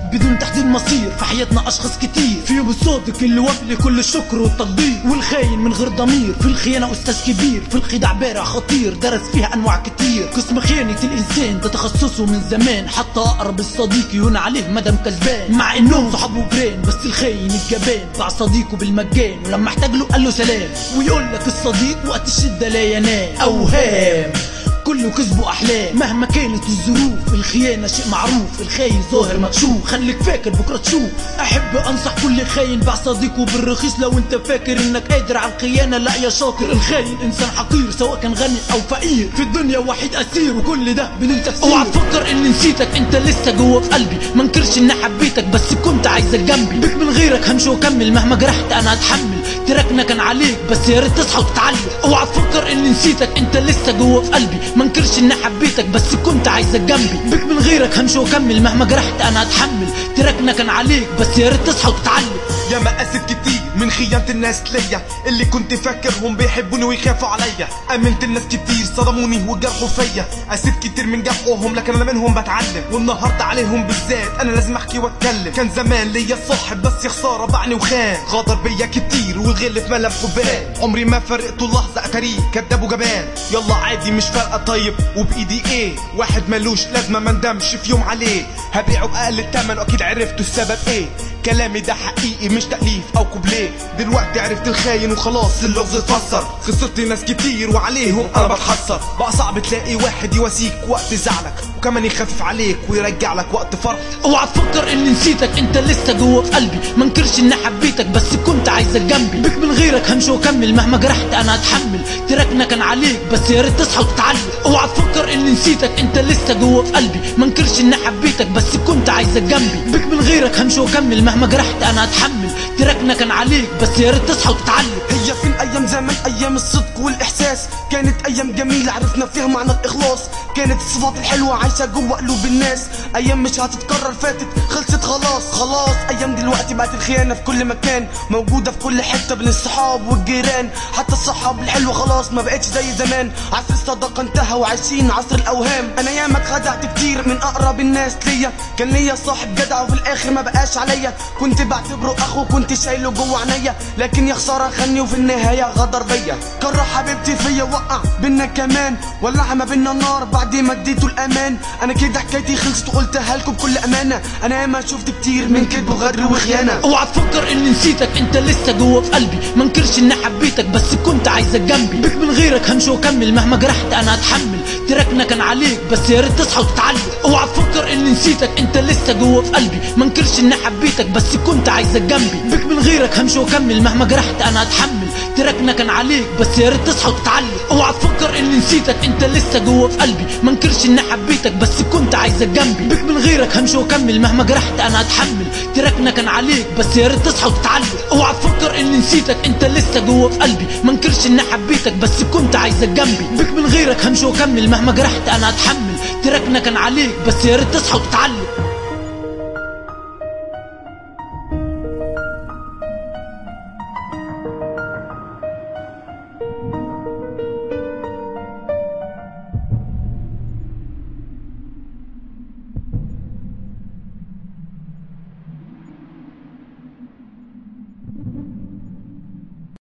بدون تحديد مصير في حياتنا اشخاص كتير فيهم الصادق اللي وفي كل الشكر والتقدير والخاين من غير ضمير في الخيانة استاذ كبير في الخداع بارع خطير درس فيها انواع كتير قسم خيانة الانسان ده تخصصه من زمان حتى اقرب الصديق يهون عليه مدام كسبان مع انهم صحاب وجيران بس الخاين الجبان باع صديقه بالمجان ولما احتاج له قال له سلام ويقول لك الصديق وقت الشدة لا ينام اوهام كله كذب واحلام مهما كانت الظروف الخيانه شيء معروف الخاين ظاهر مكشوف خليك فاكر بكره تشوف احب انصح كل خاين باع صديقه بالرخيص لو انت فاكر انك قادر على الخيانه لا يا شاطر الخاين انسان حقير سواء كان غني او فقير في الدنيا وحيد اسير وكل ده بدون تفسير اوعى تفكر اني نسيتك انت لسه جوه في قلبي ما انكرش اني حبيتك بس كنت عايزك جنبي بك من غيرك همشي واكمل مهما جرحت انا هتحمل تراكنا كان عليك بس يا ريت تصحى وتتعلم اوعى تفكر اني نسيتك انت لسه جوه في قلبي ما انكرش اني حبيتك بس كنت عايزك جنبي بك من غيرك همشي واكمل مهما جرحت انا هتحمل تراكنا كان عليك بس يا ريت تصحى وتتعلم يا مقاسات كتير من خيانة الناس ليا اللي كنت فاكرهم بيحبوني ويخافوا عليا امنت الناس كتير صدموني وجرحوا فيا اسيب كتير من جرحهم لكن انا منهم بتعلم والنهارده عليهم بالذات انا لازم احكي واتكلم كان زمان ليا صاحب بس يا خساره باعني وخان غدر بيا كتير والغل في ملامحه بان عمري ما فرقته لحظه اتاريه كداب وجبان يلا عادي مش فارقه طيب وبايدي ايه واحد ملوش لازمه ما ندمش في يوم عليه هبيعه باقل الثمن واكيد عرفتوا السبب ايه كلامي ده حقيقي مش تأليف أو كوبليه دلوقتي عرفت الخاين وخلاص اللغز اتفسر خسرت ناس كتير وعليهم أنا بتحسر بقى صعب تلاقي واحد يواسيك وقت زعلك وكمان يخفف عليك ويرجع لك وقت فرح اوعى تفكر اني نسيتك انت لسه جوه في قلبي ما انكرش اني حبيتك بس كنت عايزك جنبي بك من غيرك همشي واكمل مهما جرحت انا هتحمل تراكنا كان عليك بس يا ريت تصحى وتتعلم اوعى تفكر اني نسيتك انت لسه جوه في قلبي ما انكرش اني حبيتك بس كنت عايزك جنبي بك من غيرك همشي واكمل مهما جرحت انا هتحمل تراكنا كان عليك بس يا ريت تصحى وتتعلم هي فين ايام زمان ايام الصدق والاحساس كانت ايام جميله عرفنا فيها معنى الاخلاص كانت الصفات الحلوه عايشه جوه قلوب الناس ايام مش هتتكرر فاتت خلصت خلاص خلاص ايام دلوقتي بقت الخيانه في كل مكان موجوده في كل حته بين الصحاب والجيران حتى الصحاب الحلوه خلاص ما بقتش زي زمان عصر الصداقه انتهى وعايشين عصر الاوهام انا ياما اتخدعت كتير من اقرب الناس ليا كان ليا صاحب جدع وفي الاخر ما بقاش عليا كنت بعتبره اخو كنت شايله جوه عينيا لكن يا خساره خاني وفي النهايه غدر بيا كره حبيبتي فيا وقع بينا كمان ولع ما بينا النار بعد ما اديته الامان انا كده حكايتي خلصت وقلتها لكم بكل امانه انا ياما شفت كتير من كذب وغدر وخيانه اوعى تفكر اني نسيتك انت لسه جوه في قلبي ما انكرش اني حبيتك بس كنت عايزك جنبي بك من غيرك همشي واكمل مهما جرحت انا هتحمل تراكنا كان عليك بس يا ريت تصحى وتتعلم اوعى تفكر اني نسيتك انت لسه جوه في قلبي ما انكرش اني حبيتك بس كنت عايزك جنبي بك من غيرك همشي واكمل مهما جرحت انا هتحمل تراكنا كان عليك بس يا ريت تصحى وتتعلم اوعى تفكر اني نسيتك انت لسه جوه في قلبي ما انكرش اني حبيتك بس كنت عايزك جنبي بك من غيرك همشي واكمل مهما جرحت انا هتحمل تراكنا كان عليك بس يا ريت تصحى وتتعلم اوعى تفكر اني نسيتك انت لسه جوه في قلبي ما انكرش اني حبيتك بس كنت عايزك جنبي بك من غيرك همشي واكمل مهما جرحت انا هتحمل تراكنا كان عليك بس يا ريت تصحى وتتعلم